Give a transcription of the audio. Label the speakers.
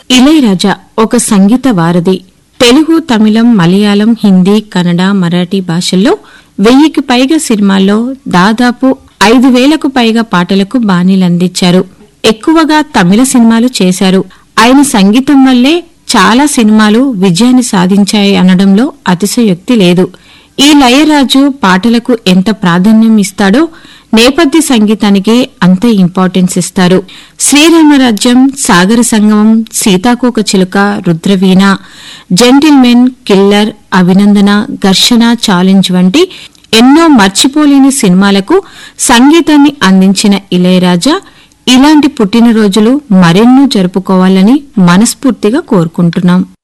Speaker 1: ఇళయరాజా ఒక సంగీత వారధి తెలుగు తమిళం మలయాళం హిందీ కన్నడ మరాఠీ భాషల్లో వెయ్యికి పైగా సినిమాల్లో దాదాపు ఐదు వేలకు పైగా పాటలకు బాణీలందించారు ఎక్కువగా తమిళ సినిమాలు చేశారు ఆయన సంగీతం వల్లే చాలా సినిమాలు విజయాన్ని సాధించాయి అనడంలో అతిశయోక్తి లేదు ఈ లయరాజు పాటలకు ఎంత ప్రాధాన్యం ఇస్తాడో నేపథ్య సంగీతానికి అంతే ఇంపార్టెన్స్ ఇస్తారు శ్రీరామరాజ్యం సాగర సంగమం సీతాకోక చిలుక రుద్రవీణ జెంటిల్మెన్ కిల్లర్ అభినందన ఘర్షణ ఛాలెంజ్ వంటి ఎన్నో మర్చిపోలేని సినిమాలకు సంగీతాన్ని అందించిన ఇళయరాజా ఇలాంటి పుట్టినరోజులు మరెన్నో జరుపుకోవాలని మనస్ఫూర్తిగా కోరుకుంటున్నాం